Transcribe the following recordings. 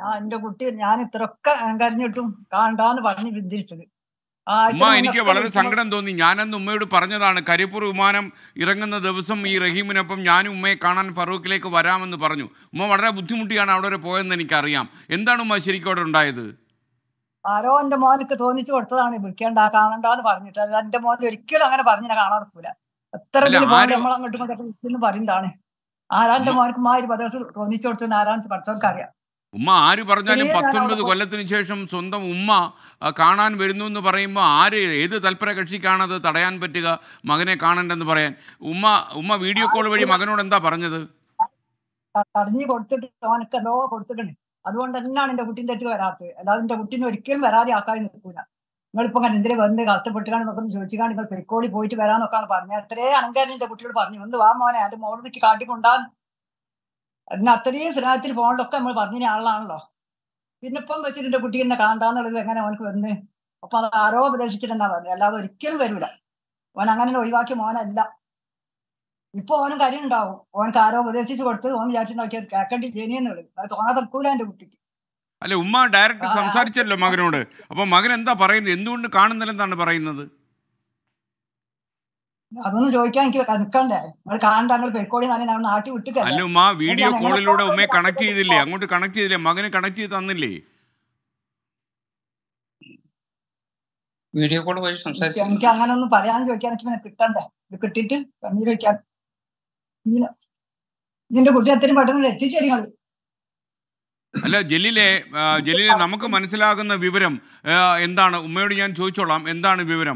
ഞാൻ എന്റെ കുട്ടി ഞാൻ ഇത്രയൊക്കെ കരഞ്ഞിട്ടും കാണണ്ടാന്ന് പറഞ്ഞ് പിന്തിരിച്ചത് ആ ആഴ്ച ഉമ്മ എനിക്ക് മൂന്നൊക്കെ വളരെ വിളിക്കുമ്പോ സങ്കടം തോന്നി ഞാനന്ന് ഉമ്മയോട് പറഞ്ഞതാണ് കരിപ്പൂർ വിമാനം ഇറങ്ങുന്ന ദിവസം ഈ റഹീമിനൊപ്പം ഞാനും ഉമ്മയെ കാണാൻ ഫറൂഖിലേക്ക് വരാമെന്ന് പറഞ്ഞു ഉമ്മ വളരെ ബുദ്ധിമുട്ടിയാണ് അവിടെ വരെ പോയതെന്ന് എനിക്കറിയാം എന്താണ് ഉമ്മ ശരിക്കും അവിടെ ഉണ്ടായത് ആരോ എന്റെ മോനക്ക് തോന്നിച്ചു കൊടുത്തതാണ് വിളിക്കേണ്ട കാണണ്ടാന്ന് പറഞ്ഞിട്ട് അത് എന്റെ മോൻ ഒരിക്കലും അങ്ങനെ പറഞ്ഞിനെ കാണാൻ നിൽക്കൂല എത്ര അല്ല, ഇതിന് ആരും- നമ്മൾ അങ്ങോട്ടും ഇങ്ങോട്ടും വിളിക്കുന്നു പറയുന്നതാണ് ആരാന്റെ ഉമ്മ- മോനക്ക് മാതിരി പദവസ് തോന്നിച്ചു കൊടുത്തെന്ന് ആരാന്ന് പഠിച്ചവർക്ക് അറിയാം ഉമ്മ ആര് പറഞ്ഞാലും ശരിയാണ് പത്തൊൻപത് അവിടെ കൊല്ലത്തിന് ശേഷം സ്വന്തം ഉമ്മ ആ, കാണാൻ വരുന്നു എന്ന് പറയുമ്പോൾ ആര് ഏത് തൽപര കക്ഷിക്കാണത് തടയാൻ പറ്റുക മകനെ കാണണ്ടെന്ന് പറയാൻ ഉമ്മ ഉമ്മ വീഡിയോ കോൾ വഴി മകനോട് എന്താ പറഞ്ഞത് കടഞ്ഞു കൊടുത്തിട്ട് ഓനക്ക് എന്തോ കൊടുത്തിട്ടുണ്ട് അതുകൊണ്ട് തന്നെയാണ് എന്റെ കുട്ടീന്റെ അടുത്ത് വരാത്തത് അല്ലാതെ എന്റെ കുട്ടീനെ ഒരിക്കലും വരാതെ ആക്കാൻ നിൽക്കൂല നിങ്ങളിപ്പോ അങ്ങനെ എന്തിനു വന്ന് കഷ്ടപ്പെട്ടുകാണ്ട് നോക്കുന്നു ചോദിച്ചാണ്ട് നിങ്ങൾ പെരിക്കോളി പോയിട്ട് വരാന്നൊക്കെയാണ് പറഞ്ഞത് അത്രേ അണങ്കാരൻ എന്റെ കുട്ടിയോട് പറഞ്ഞു ഒന്ന് വാ മോനെ എന്റെ മോളിൽ നിൽക്കി കാട്ടിക്കൊണ്ടാന്ന് അതിന് അത്രയും സ്നേഹത്തിൽ പോകണ്ടൊക്കെ നമ്മൾ പറഞ്ഞ ആളാണല്ലോ പിന്നെ ഇപ്പം വെച്ചിട്ട് എന്റെ കുട്ടി എന്നെ കാണണ്ടാന്നുള്ളത് എങ്ങനെ അവനക്ക് വന്ന് അപ്പൊ അത് ആരോ ഉപദേശിച്ചിട്ടുണ്ടാ പറഞ്ഞത് അല്ലാതെ ഒരിക്കലും വരൂല ഓൻ അങ്ങനെ ഒഴിവാക്കിയ മോനല്ല ഇപ്പൊ ഓനും കാര്യം ഉണ്ടാവും ഓനക്ക് ആരോ ഉപദേശിച്ച് കൊടുത്ത് ഓൻ വിചാരിച്ചു നോക്കിയത് കേൾക്കേണ്ടി ജനിയെന്നുള്ളത് അത് തോന്നാതെ നിൽക്കൂല എന്റെ കുട്ടിക്ക് അല്ല ഉമ്മ ഡയറക്റ്റ് ആ. സംസാരിച്ചല്ലോ മകനോട് അപ്പൊ മകൻ എന്താ പറയുന്നത് എന്തുകൊണ്ട് കാണുന്നില്ലെന്നാണ് പറയുന്നത് അതൊന്നും ചോദിക്കാൻ എനിക്ക് നിൽക്കണ്ടേ നിങ്ങൾ കാണണ്ട നിങ്ങൾ പെക്കോളി തന്നെ ഞങ്ങൾ നാട്ടിൽ അല്ല വിട്ടിക്കല്ലേ ഉമ്മ വീഡിയോ ഞാൻ എങ്ങനെ കോളിലൂടെ ഉമ്മയെ ഫോണിൽ കണക്ട് ചെയ്തില്ലേ പറഞ്ഞിട്ട് അങ്ങോട്ട് കണക്ട് ചെയ്തില്ലേ മകന് കണക്ട് ചെയ്ത് തന്നില്ലേ വീഡിയോ കോൾ വഴി എനിക്ക് സംസാരിച്ചു എനിക്ക് അങ്ങനെ ഒന്നും പറയാൻ ചോദിക്കാൻ എനിക്ക് പിന്നെ കിട്ടണ്ടേ ഇത് കിട്ടിയിട്ട് കണ്ണീര് വയ്ക്കാൻ ഇതിന് ഇതിന്റെ കുട്ടി എത്രയും പെട്ടെന്ന് എത്തിച്ചേരിങ്ങൾ അല്ല ജലീലെ ആ, ജലീലെ നമുക്ക് മനസ്സിലാകുന്ന വിവരം ആ, എന്താണ് ഉമ്മയോട് ഞാൻ ചോദിച്ചോളാം എന്താണ് വിവരം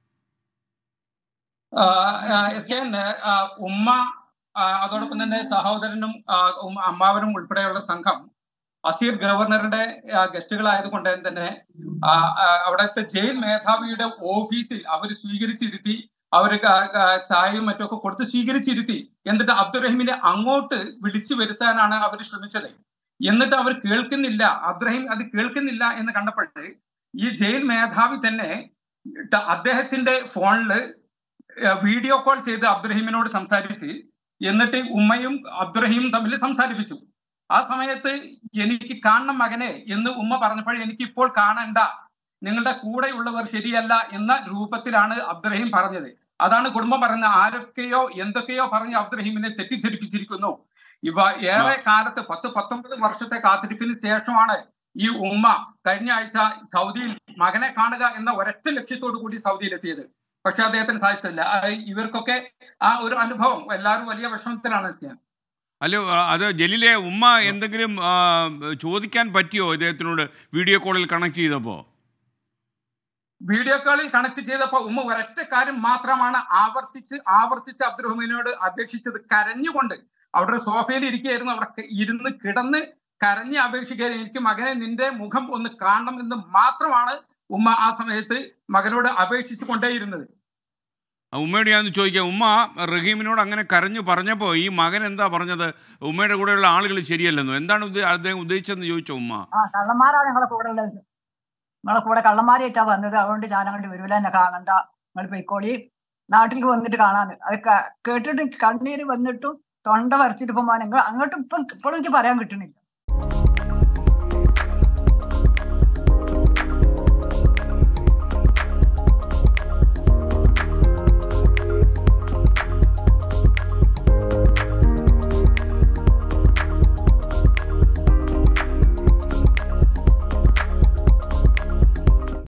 എസ്കേൻ ഉമ്മ ആ, അതോടൊപ്പം തന്നെ സഹോദരനും ആ, ഉമ്മ- അമ്മാവനും ഉൾപ്പെടെയുള്ള സംഘം അസീർ ഗവർണറുടെ ആ, ഗസ്റ്റുകളായതുകൊണ്ട് തന്നെ ആ, ആ, അവിടുത്തെ ജയിൽ മേധാവിയുടെ ഓഫീസിൽ അവർ സ്വീകരിച്ചിരുത്തി അവര് ക- ക- ചായയും മറ്റൊക്കെ കൊടുത്ത് സ്വീകരിച്ചിരുത്തി എന്നിട്ട് അബ്ദുറഹീമിനെ അങ്ങോട്ട് വിളിച്ചു വരുത്താനാണ് അവർ ശ്രമിച്ചത് എന്നിട്ട് അവർ കേൾക്കുന്നില്ല അബ്ദുറഹീം അത് കേൾക്കുന്നില്ല എന്ന് കണ്ടപ്പോൾ ഈ ജയിൽ മേധാവി തന്നെ ത- അദ്ദേഹത്തിന്റെ ഫോണില് വീഡിയോ കോൾ ചെയ്ത് അബ്ദുറഹീമിനോട് സംസാരിച്ച് എന്നിട്ട് ഉമ്മയും അബ്ദുറഹീമും തമ്മിൽ സംസാരിപ്പിച്ചു ആ സമയത്ത് എനിക്ക് കാണണം മകനെ എന്ന് ഉമ്മ പറഞ്ഞപ്പോൾ എനിക്ക് ഇപ്പോൾ കാണണ്ട നിങ്ങളുടെ കൂടെയുള്ളവർ ശരിയല്ല എന്ന രൂപത്തിലാണ് അബ്ദുറഹീം പറഞ്ഞത് അതാണ് കുടുംബം പറയുന്നത് ആരൊക്കെയോ എന്തൊക്കെയോ പറഞ്ഞ് അബ്ദുറഹീമിനെ തെറ്റിദ്ധരിപ്പിച്ചിരിക്കുന്നു ഇവ ഏറെ കാലത്ത് പത്ത് പത്തൊമ്പത് വർഷത്തെ കാത്തിരിപ്പിന് ശേഷമാണ് ഈ ഉമ്മ കഴിഞ്ഞ ആഴ്ച സൗദിയിൽ മകനെ കാണുക എന്ന ഒരൊറ്റ ലക്ഷ്യത്തോടു കൂടി സൗദിയിലെത്തിയത് പക്ഷെ അദ്ദേഹത്തിന് സാധിച്ചില്ല ആ, ഇവർക്കൊക്കെ ആ ഒരു അനുഭവം എല്ലാവരും വലിയ വിഷമത്തിലാണ് ഞാൻ അല്ല ആ, അത് ജലീലെ ഉമ്മ എന്തെങ്കിലും ആ, ചോദിക്കാൻ പറ്റിയോ ഇദ്ദേഹത്തിനോട് വീഡിയോ കോളിൽ കണക്ട് ചെയ്തപ്പോ വീഡിയോ കോളിൽ കണക്ട് ചെയ്തപ്പോ ഉമ്മ ഒരൊറ്റ കാര്യം മാത്രമാണ് ആവർത്തിച്ച് ആവർത്തിച്ച് അബ്ദുറഹ്മാനോട് അപേക്ഷിച്ചത് കരഞ്ഞുകൊണ്ട് അവിടെ ഒരു സോഫയിൽ ഇരിക്കുകയായിരുന്നു അവിടെ ക- ഇരുന്ന് കിടന്ന് കരഞ്ഞ് അപേക്ഷിക്കുകയായിരുന്നു എനിക്ക് മകനെ നിന്റെ മുഖം ഒന്ന് കാണണം എന്ന് മാത്രമാണ് ഉമ്മ ആ സമയത്ത് മകനോട് അപേക്ഷിച്ചു കൊണ്ടേയിരുന്നത് ആ, ഉമ്മയോട് ഞാൻ ചോദിക്കാം ഉമ്മ റഹീമിനോട് അങ്ങനെ കരഞ്ഞു പറഞ്ഞപ്പോൾ ഈ മകൻ എന്താ പറഞ്ഞത് ഉമ്മയുടെ കൂടെയുള്ള ആളുകൾ ശരിയല്ലെന്നോ എന്താണ് ഉദ്ദേ- അദ്ദേഹം ഉദ്ദേശിച്ചതെന്ന് ചോദിച്ചോ ഉമ്മ ആ കള്ളന്മാരാണ് ഞങ്ങളെ കൂടെ ഉള്ളത് ഞങ്ങളെ കൂടെ കള്ളന്മാരായിട്ടാ വന്നത് അതുകൊണ്ട് ഞാൻ അങ്ങോട്ട് വരൂല എന്നെ കാണണ്ട നിങ്ങൾ പൊയ്ക്കോളി നാട്ടിലേക്ക് വന്നിട്ട് കാണാന്ന് അത് ക- കേട്ടിട്ട് എനിക്ക് കണ്ണീര് വന്നിട്ടും തൊണ്ട വരച്ചിട്ട് ഇപ്പം മോനെ അങ്ങോട്ടും ഇപ്പം ഇപ്പോഴും എനിക്ക് പറയാൻ കിട്ടണില്ല